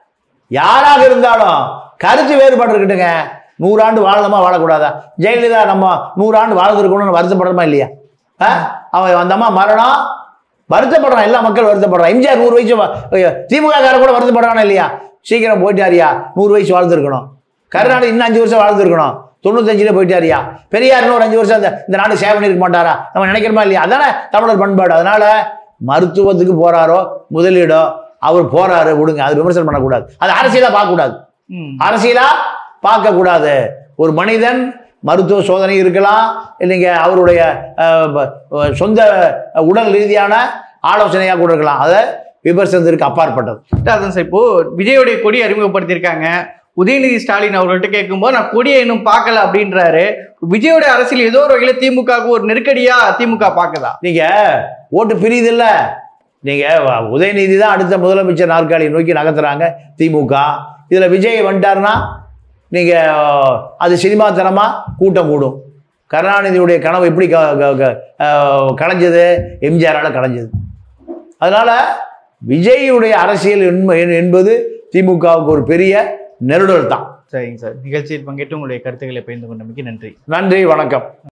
யாராக இருந்தாலும் கருத்து வேறுபாடு இருக்கட்டுங்க நூறாண்டு வாழலாமா வாழக்கூடாதா ஜெயலலிதா நம்ம நூறாண்டு வாழ்ந்துருக்கணும்னு வருத்தப்படுறோமா இல்லையா ஆ அவன் அந்த அம்மா மரணம் வருத்தப்படுறான் எல்லா மக்கள் வருத்தப்படுறான் எம்ஜிஆர் நூறு வயசு வா- திமுக காரன் கூட வருத்தப்படுறானா இல்லையா சீக்கிரம் போயிட்டாரியா நூறு வயசு வாழ்ந்துருக்கணும் கருணாநிதி இன்னும் அஞ்சு வருஷம் வாழ்ந்துருக்கணும் தொண்ணூத்தஞ்சுல போயிட்டாரியா பெரியார் இன்னும் ஒரு அஞ்சு வருஷம் இந்த இந்த நாடு சேவை பண்ணிருக்க மாட்டாரா நம்ம நினைக்கிறோமா இல்லையா அதானே தமிழர் பண்பாடு அதனால மருத்துவத்துக்கு போறாரோ முதலீடோ அவர் போறாரு விடுங்க அது விமர்சனம் பண்ணக்கூடாது அது அரசியலா பார்க்கக்கூடாது ம். அரசியலா பார்க்கக்கூடாது ஒரு மனிதன் மருத்துவ சோதனை இருக்கலாம் இல்லைங்க அவருடைய அஹ், ப- அஹ், சொந்த உடல் ரீதியான ஆலோசனையாக கூட இருக்கலாம் அதை விமர்சனத்திற்கு அப்பாற்பட்டது இல்ல, அதான் சார் இப்போ விஜயோடைய கொடி அறிமுகப்படுத்தியிருக்காங்க உதயநிதி ஸ்டாலின் அவர்கள்ட்ட கேட்கும்போது நான் கொடியை இன்னும் பார்க்கல அப்படின்றாரு விஜயோட அரசியல் ஏதோ ஒரு வகையில திமுகவுக்கு ஒரு நெருக்கடியா திமுக பாக்குதா நீங்க ஓட்டு பிரியுது இல்ல நீங்க வ- உதயநிதி தான் அடுத்த முதலமைச்சர் நாற்காலியை நோக்கி நகர்த்துறாங்க திமுக இதுல விஜய் வந்துட்டாருன்னா நீங்க அது சினிமாத்தனமா கூட்டம் கூடும் கருணாநிதியுடைய கனவு எப்படி க க- க- ஆஹ் கலைஞ்சது எம்ஜிஆரால் கலைஞ்சது அதனால் விஜயுடைய அரசியல் என்ப- என்பது திமுகவுக்கு ஒரு பெரிய நெருடல் தான் சரிங்க சார் நிகழ்ச்சியில் பங்கேற்று உங்களுடைய கருத்துக்களை பகிர்ந்து கொண்டமைக்கு நன்றி நன்றி வணக்கம்